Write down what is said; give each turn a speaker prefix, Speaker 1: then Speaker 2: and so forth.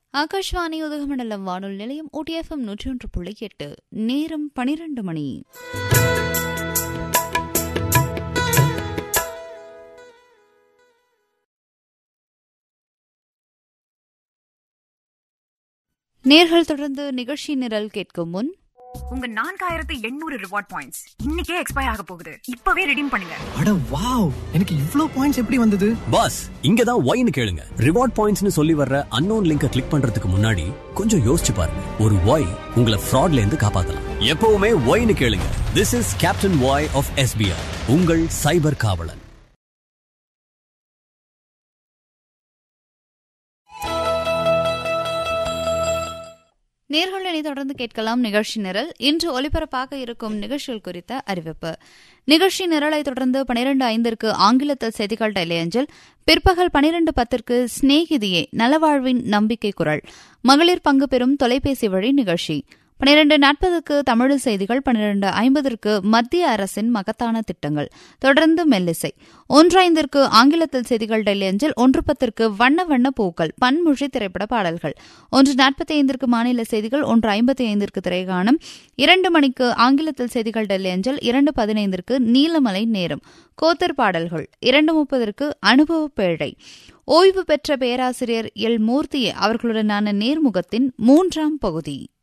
Speaker 1: ஆகாஷ்வாணி உதகமண்டலம் வானொலி நிலையம் ஓடிஎஃப்எம் நூற்றி ஒன்று புள்ளி எட்டு நேரம் பனிரெண்டு மணி நேர்கள் தொடர்ந்து நிகழ்ச்சி நிரல் கேட்கும் முன்
Speaker 2: உங்க நான்காயிரத்து எண்ணூறு ரிவார்ட் பாயிண்ட்ஸ் இன்னைக்கே எக்ஸ்பயர் ஆக போகுது இப்பவே ரெடீம் பண்ணுங்க
Speaker 3: அட வாவ் எனக்கு இவ்ளோ பாயிண்ட்ஸ் எப்படி வந்தது
Speaker 4: பாஸ் இங்க தான் ஒய்னு கேளுங்க ரிவார்ட் பாயிண்ட்ஸ்னு சொல்லி வர்ற அன்னோன் லிங்கை கிளிக் பண்றதுக்கு முன்னாடி கொஞ்சம் யோசிச்சு பாருங்க ஒரு ஒய் உங்களை ஃப்ராட்ல இருந்து காப்பாத்தலாம் எப்பவுமே ஒய்னு கேளுங்க this is captain Y of SBI உங்கள் சைபர் காவலன்
Speaker 1: நேர்களை தொடர்ந்து கேட்கலாம் நிகழ்ச்சி நிரல் இன்று ஒலிபரப்பாக இருக்கும் நிகழ்ச்சிகள் குறித்த அறிவிப்பு நிகழ்ச்சி நிரலை தொடர்ந்து பனிரெண்டு ஐந்திற்கு ஆங்கிலத்தில் செய்திகள் டெலியஞ்சல் பிற்பகல் பனிரெண்டு பத்திற்கு ஸ்நேகிதியே நலவாழ்வின் நம்பிக்கை குரல் மகளிர் பங்கு பெறும் தொலைபேசி வழி நிகழ்ச்சி பனிரெண்டு நாற்பதுக்கு தமிழ் செய்திகள் பனிரெண்டு ஐம்பதற்கு மத்திய அரசின் மகத்தான திட்டங்கள் தொடர்ந்து மெல்லிசை ஒன்றைந்திற்கு ஆங்கிலத்தில் செய்திகள் டெல்லி அஞ்சல் ஒன்று பத்திற்கு வண்ண வண்ண பூக்கள் பன்மொழி திரைப்பட பாடல்கள் ஒன்று நாற்பத்தி ஐந்திற்கு மாநில செய்திகள் ஒன்று ஐம்பத்தி ஐந்திற்கு திரைகாணம் இரண்டு மணிக்கு ஆங்கிலத்தில் செய்திகள் டெல்லி அஞ்சல் இரண்டு பதினைந்திற்கு நீலமலை நேரம் கோத்தர் பாடல்கள் இரண்டு முப்பதற்கு அனுபவ பேழை ஓய்வு பெற்ற பேராசிரியர் எல் மூர்த்தியே அவர்களுடனான நேர்முகத்தின் மூன்றாம் பகுதி